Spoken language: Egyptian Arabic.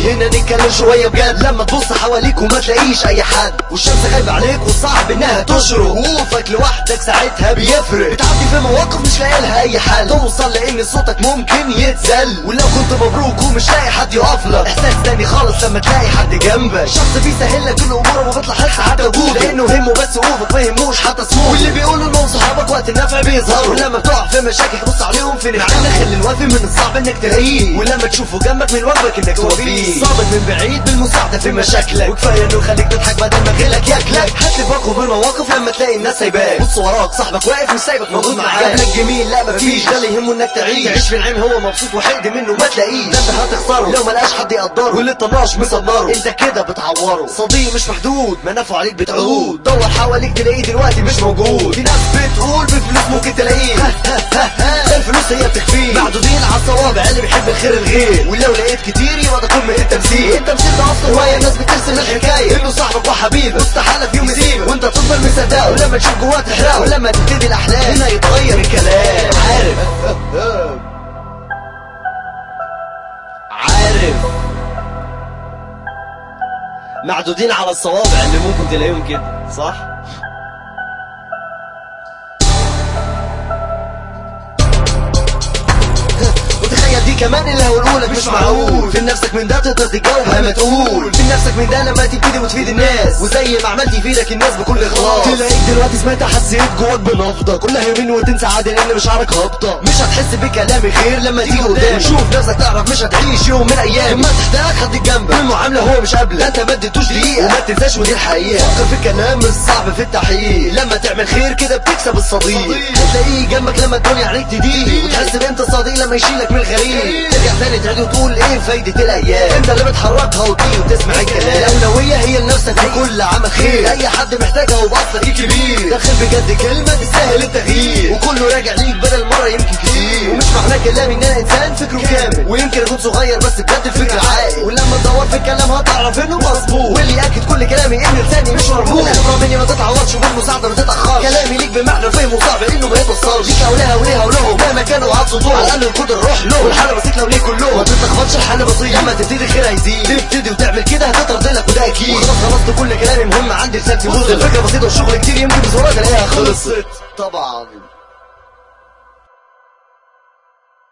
هنا نتكلم شوية بجد لما تبص حواليك وما تلاقيش اي حد والشمس غايبة عليك والصعب انها تشرق وقوفك لوحدك ساعتها بيفرق بتعدي في مواقف مش لاقي لها اي حل توصل لان صوتك ممكن يتزل ولو كنت مبروك ومش لاقي حد يقف لك احساس تاني خالص لما تلاقي حد جنبك شخص بيسهل لك كل اموره وبيطلع حس حتى وجوده لانه همه بس وقوفك ما يهموش حتى سموه واللي بيقولوا انهم صحابك وقت النفع بيظهروا ولما بتقع في مشاكل تبص عليهم في نعمة خلي الوفي من الصعب انك تلاقيه ولما تشوفه جنبك من واجبك انك توفيه صابر من بعيد بالمساعدة في مشاكلك وكفاية انه يخليك تضحك بدل ما غيرك ياكلك هات لي باكو بالمواقف لما تلاقي الناس سايباك بص وراك صاحبك واقف مش سايبك موجود معاك جابلك جميل لا مفيش ده اللي يهمه انك تعيش تعيش في العين هو مبسوط وحقد منه ما تلاقيه ده انت هتخسره لو ملقاش حد يقدره واللي طناش مسمره انت كده بتعوره صديق مش محدود منافعه عليك بتعود دور حواليك تلاقيه دلوقتي مش موجود في ناس بتقول بفلوس ممكن تلاقيه الفلوس هي بتخفيه معدودين على الصوابع اللي بيحب الخير الغير ولو لقيت كتير يبقى ده قمه التمثيل التمثيل ده اصلا هوايه الناس بترسم الحكايه انه صاحبك وحبيبك استحاله في يوم يسيبك وانت تفضل مصدقه ولما تشوف جواه تحرقه ولما تبتدي الاحلام هنا يتغير الكلام عارف عارف معدودين على الصوابع اللي ممكن تلاقيهم كده صح؟ وتخيل دي كمان اللي هقولهولك مش معقول في نفسك من ده تقدر تتجاوب لما تقول في نفسك من ده لما تبتدي وتفيد الناس وزي ما عملت يفيدك الناس بكل اخلاص تلاقيك دلوقتي سمعت حسيت جواك بنفضه كلها يومين وتنسى عادي لان مشاعرك هابطه مش هتحس بكلامي خير لما تيجي قدام شوف نفسك تعرف مش هتعيش يوم من الايام لما تحتاج حد جنبك والمعامله هو مش قبلك ده انت ما اديتوش دقيقه وما تنساش ودي الحقيقه فكر في الكلام الصعب في التحقيق لما تعمل خير كده بتكسب الصديق هتلاقيه جنبك لما الدنيا عليك تضيق وتحس بامتى الصديق لما يشيلك من الغريب ترجع تاني تعيد وتقول ايه فايدة الايام انت اللي بتحركها وتطير وتسمع الكلام الاولوية هي لنفسك في كل عمل خير اي حد محتاجها وبأصلك ايه كبير داخل بجد كلمة تستاهل التغيير وكله راجع ليك بدل مرة يمكن كتير ومش معناه كلامي ان انا انسان فكره كامل ويمكن اكون صغير بس بجد الفكر عاقل ولما تدور في الكلام هتعرف انه مظبوط واللي ياكد كل كلامي ان لساني مش مربوط الخبرة مني ما تتعوضش وبالمساعدة ما تتأخرش كلامي ليك بمعنى فهم صعب انه ما يتوصلش ليك ولها وليها ولهم مهما كانوا عطسوا على الاقل الكود الروح له والحالة بسيطة وليه كلهم ما تتلخبطش الحل بسيط لما تبتدي خير هيزيد تبتدي وتعمل كده هتطرد لك وده اكيد وخلاص خلصت كل كلامي مهم عندي رسالتي وصل الفكرة بسيطة والشغل كتير يمكن بسرعة تلاقيها خلصت طبعا